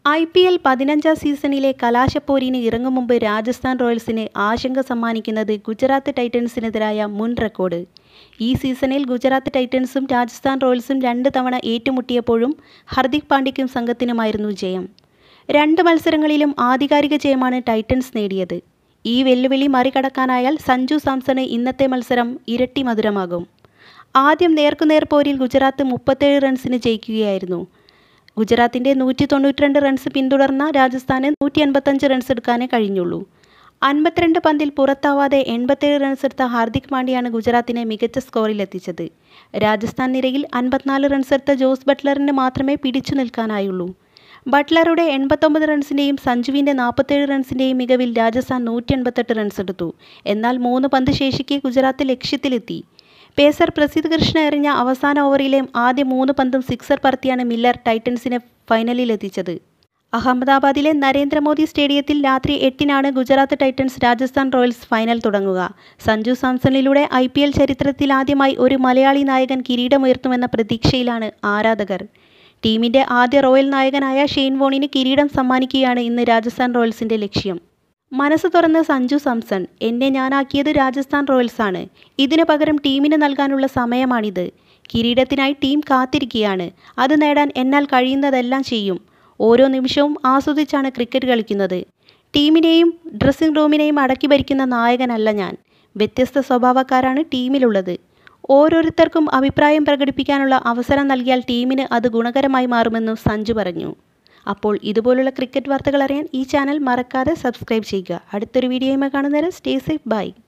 I P L പതിനഞ്ചാം സീസണിലെ കലാശപ്പോരിന് ഇറങ്ങും മുമ്പ് രാജസ്ഥാൻ റോയൽസിന് ആശങ്ക സമ്മാനിക്കുന്നത് ഗുജറാത്ത് ടൈറ്റൻസിനെതിരായ മുൻ റെക്കോർഡ് ഈ സീസണിൽ ഗുജറാത്ത് ടൈറ്റൻസും രാജസ്ഥാൻ റോയൽസും രണ്ട് തവണ ഏറ്റുമുട്ടിയപ്പോഴും ഹർദിക് പാണ്ഡ്യയ്ക്കും സംഘത്തിനുമായിരുന്നു ജയം രണ്ട് മത്സരങ്ങളിലും ആധികാരിക ജയമാണ് ടൈറ്റൻസ് നേടിയത് ഈ വെല്ലുവിളി മറികടക്കാനായാൽ സഞ്ജു സാംസണ് ഇന്നത്തെ മത്സരം ഇരട്ടി മധുരമാകും ആദ്യം നേർക്കുനേർ പോരിൽ ഗുജറാത്ത് മുപ്പത്തേഴ് റൺസിന് ജയിക്കുകയായിരുന്നു ഗുജറാത്തിൻ്റെ നൂറ്റി തൊണ്ണൂറ്റിരണ്ട് റൺസ് പിന്തുടർന്ന രാജസ്ഥാന് നൂറ്റി എൺപത്തഞ്ച് റൺസ് എടുക്കാനേ കഴിഞ്ഞുള്ളൂ അൻപത്തിരണ്ട് പന്തിൽ പുറത്താവാതെ എൺപത്തേഴ് റൺസ് എടുത്ത ഹാർദിക് പാണ്ഡ്യയാണ് ഗുജറാത്തിനെ മികച്ച സ്കോറിലെത്തിച്ചത് രാജസ്ഥാൻ നിരയിൽ അൻപത്തിനാല് റൺസ് എടുത്ത ജോസ് ബട്ട്ലറിന് മാത്രമേ പിടിച്ചു നിൽക്കാനായുള്ളൂ ബട്ട്ലറുടെ എൺപത്തൊമ്പത് റൺസിൻ്റെയും സഞ്ജുവിൻ്റെ നാൽപ്പത്തേഴ് റൺസിൻ്റെയും മികവിൽ രാജസ്ഥാൻ നൂറ്റി എൺപത്തെട്ട് റൺസ് എടുത്തു എന്നാൽ മൂന്ന് പന്ത് ശേഷിക്കെ ഗുജറാത്ത് ലക്ഷ്യത്തിലെത്തി പേസർ പ്രസിദ്ധ് കൃഷ്ണ എറിഞ്ഞ അവസാന ഓവറിലെ ആദ്യ മൂന്ന് പന്തും സിക്സർ പറത്തിയാണ് മില്ലർ ടൈറ്റൻസിനെ ഫൈനലിലെത്തിച്ചത് അഹമ്മദാബാദിലെ നരേന്ദ്രമോദി സ്റ്റേഡിയത്തിൽ രാത്രി എട്ടിനാണ് Gujarat Titans Rajasthan Royals final തുടങ്ങുക സഞ്ജു സാംസണിലൂടെ ഐ പി എൽ ചരിത്രത്തിലാദ്യമായി ഒരു മലയാളി നായകൻ കിരീടമുയർത്തുമെന്ന പ്രതീക്ഷയിലാണ് ആരാധകർ ടീമിൻ്റെ ആദ്യ റോയൽ നായകനായ ഷെയ്ൻ വോണിന് കിരീടം സമ്മാനിക്കുകയാണ് ഇന്ന് രാജസ്ഥാൻ റോയൽസിൻ്റെ ലക്ഷ്യം മനസ്സ് തുറന്ന് സഞ്ജു സാംസൺ എന്നെ ഞാനാക്കിയത് രാജസ്ഥാൻ റോയൽസാണ് ഇതിനു പകരം ടീമിന് നൽകാനുള്ള സമയമാണിത് കിരീടത്തിനായി ടീം കാത്തിരിക്കുകയാണ് അത് നേടാൻ എന്നാൽ കഴിയുന്നതെല്ലാം ചെയ്യും ഓരോ നിമിഷവും ആസ്വദിച്ചാണ് ക്രിക്കറ്റ് കളിക്കുന്നത് ടീമിനെയും ഡ്രസ്സിംഗ് റൂമിനെയും അടക്കി ഭരിക്കുന്ന നായകനല്ല ഞാൻ വ്യത്യസ്ത സ്വഭാവക്കാരാണ് ടീമിലുള്ളത് ഓരോരുത്തർക്കും അഭിപ്രായം പ്രകടിപ്പിക്കാനുള്ള അവസരം നൽകിയാൽ ടീമിന് അത് ഗുണകരമായി മാറുമെന്നും സഞ്ജു പറഞ്ഞു അപ്പോൾ ഇതുപോലുള്ള ക്രിക്കറ്റ് വാർത്തകൾ അറിയാൻ ഈ ചാനൽ മറക്കാതെ സബ്സ്ക്രൈബ് ചെയ്യുക അടുത്തൊരു വീഡിയോയുമായി കാണുന്നവരെ സ്റ്റേ സേഫ് ബൈ